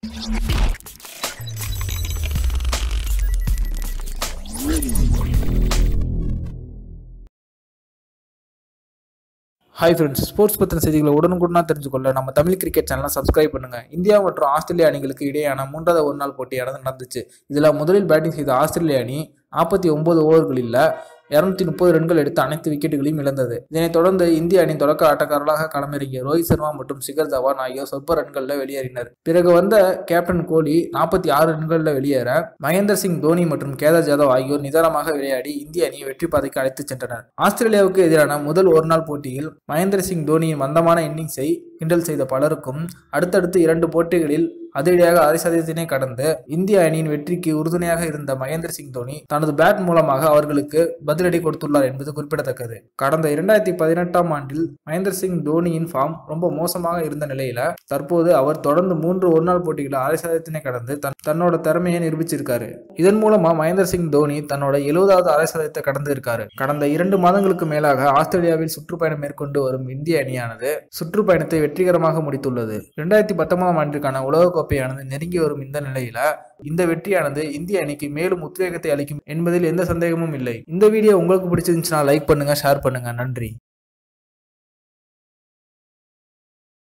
hi friends sports பற்றின செய்திகளை உடனுக்குடனா தெரிஞ்சுக்கொள்ள நம்ம தமிழ் கிரிக்கெட் சேனலை சப்ஸ்கிரைப் பண்ணுங்க இந்தியா மற்றும் ஆஸ்திரேலியா அணிகளுக்கு இடையேயான மூன்றாவது ஒரு நாள் போட்டியானது நடந்துச்சு இதில் முதலில் பேட்டிங் செய்த ஆஸ்திரேலிய அணி நாற்பத்தி ஒன்பது ஓவர்களில் இரநூத்தி முப்பது ரன்கள் எடுத்து அனைத்து விக்கெட்டுகளையும் இழந்தது இதனைத் தொடர்ந்து இந்திய அணி தொடக்க ஆட்டக்காரர்களாக களமிறங்கிய ரோஹித் சர்மா மற்றும் சிகர் தவான் ஆகியோர் சொற்ப ரன்களில் வெளியேறினர் பிறகு வந்த கேப்டன் கோலி நாற்பத்தி ஆறு ரன்களில் வெளியேற மகேந்தர் சிங் தோனி மற்றும் கேதார் ஜாதவ் ஆகியோர் நிதானமாக விளையாடி இந்திய அணியை வெற்றி பாதைக்கு அழைத்துச் சென்றனர் ஆஸ்திரேலியாவுக்கு எதிரான முதல் ஒருநாள் போட்டியில் மகேந்திர சிங் தோனியின் மந்தமான இன்னிங்ஸை கிண்டல் செய்த பலருக்கும் அடுத்தடுத்து இரண்டு போட்டிகளில் அதிரடியாக அரை சதவீதத்தினை கடந்து இந்திய அணியின் வெற்றிக்கு உறுதுணையாக இருந்த மகேந்திர சிங் தோனி தனது பேட் மூலமாக அவர்களுக்கு பதிலடி கொடுத்துள்ளார் என்பது குறிப்பிடத்தக்கது கடந்த இரண்டாயிரத்தி பதினெட்டாம் ஆண்டில் மகேந்திர சிங் தோனியின் ஃபார்ம் ரொம்ப மோசமாக இருந்த நிலையில தற்போது அவர் தொடர்ந்து மூன்று ஒருநாள் போட்டிகளில் அரை சதவீதத்தினை கடந்து தன் தன்னோட திறமையை நிரூபிச்சிருக்காரு இதன் மூலமா மகேந்திர சிங் தோனி தன்னோட எழுபதாவது அரை சதவீதத்தை கடந்து இருக்காரு கடந்த இரண்டு மாதங்களுக்கு மேலாக ஆஸ்திரேலியாவில் சுற்றுப்பயணம் மேற்கொண்டு வரும் இந்திய அணியானது சுற்றுப்பயணத்தை வெற்றிகரமாக முடித்துள்ளது இரண்டாயிரத்தி பத்தொன்பதாம் ஆண்டிற்கான உலகக்கோப்பையானது நெருங்கி வரும் இந்த நிலையில இந்த வெற்றியானது இந்திய அணிக்கு மேலும் உத்வேகத்தை அளிக்கும் என்பதில் எந்த சந்தேகமும் இல்லை இந்த வீடியோ உங்களுக்கு பிடிச்சிருந்துச்சுன்னா லைக் பண்ணுங்க ஷேர் பண்ணுங்க நன்றி